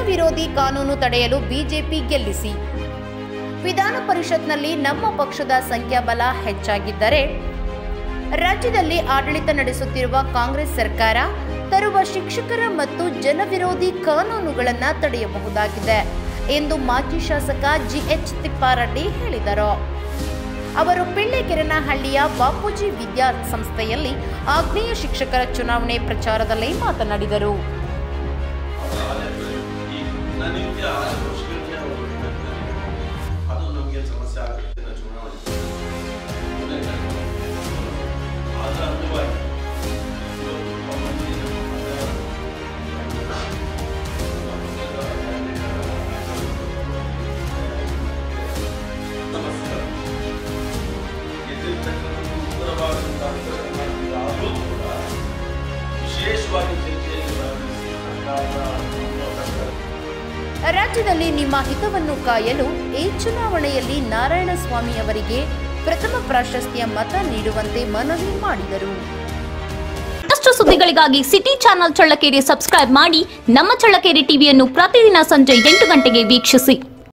ವಿರೋಧಿ ಕಾನೂನು ತಡೆಯಲು ಬಿಜೆಪಿ ಗೆಲ್ಲಿಸಿ ವಿಧಾನ ಪರಿಷತ್ನಲ್ಲಿ ನಮ್ಮ ಪಕ್ಷದ ಸಂಖ್ಯಾಬಲ ಹೆಚ್ಚಾಗಿದ್ದರೆ ರಾಜ್ಯದಲ್ಲಿ ಆಡಳಿತ ನಡೆಸುತ್ತಿರುವ ಕಾಂಗ್ರೆಸ್ ಸರ್ಕಾರ ತರುವ ಶಿಕ್ಷಕರ ಮತ್ತು ಜನವಿರೋಧಿ ಕಾನೂನುಗಳನ್ನು ತಡೆಯಬಹುದಾಗಿದೆ ಎಂದು ಮಾಜಿ ಶಾಸಕ ಜಿಎಚ್ ತಿಪ್ಪಾರೆಡ್ಡಿ ಹೇಳಿದರು ಅವರು ಪಿಳ್ಳೆಕೆರೆನಹಳ್ಳಿಯ ಬಾಪೂಜಿ ವಿದ್ಯಾ ಸಂಸ್ಥೆಯಲ್ಲಿ ಆಗ್ನೇಯ ಶಿಕ್ಷಕರ ಚುನಾವಣೆ ಪ್ರಚಾರದಲ್ಲಿ ಮಾತನಾಡಿದರು ಈ ದಿನನಿತ್ಯ ಆರು ವರ್ಷಗಳಿಂದ ಅವರು ಹೇಳ್ತಾರೆ. ಅದು ನಮಗೆ ಸಮಸ್ಯೆ ಆಗುತ್ತೆ ನಾವು ಚುನಾವಣೆ ಅದರ ಅಂಗವಾಗಿ ಇವತ್ತು ಕಾಮನ್ಲಿ ನಮಸ್ಕಾರ ಗೆದ್ದಿರ್ತಕ್ಕಂಥ ಉತ್ತರವಾದಂತಹ ಆದರೂ ಕೂಡ ವಿಶೇಷವಾಗಿ ಚರ್ಚೆಯಲ್ಲಿ ಭಾಗವಹಿಸಿ ಸರ್ಕಾರದ ಸರ್ಕಾರ ರಾಜ್ಯದಲ್ಲಿ ನಿಮ್ಮ ಹಿತವನ್ನು ಕಾಯಲು ಈ ಚುನಾವಣೆಯಲ್ಲಿ ನಾರಾಯಣಸ್ವಾಮಿ ಅವರಿಗೆ ಪ್ರಥಮ ಪ್ರಾಶಸ್ತ್ಯ ಮತ ನೀಡುವಂತೆ ಮನವಿ ಮಾಡಿದರು ಮತ್ತಷ್ಟು ಸುದ್ದಿಗಳಿಗಾಗಿ ಸಿಟಿ ಚಾನೆಲ್ ಚಳ್ಳಕೆರೆ ಸಬ್ಸ್ಕ್ರೈಬ್ ಮಾಡಿ ನಮ್ಮ ಚಳ್ಳಕೆರೆ ಟಿವಿಯನ್ನು ಪ್ರತಿದಿನ ಸಂಜೆ ಎಂಟು ಗಂಟೆಗೆ ವೀಕ್ಷಿಸಿ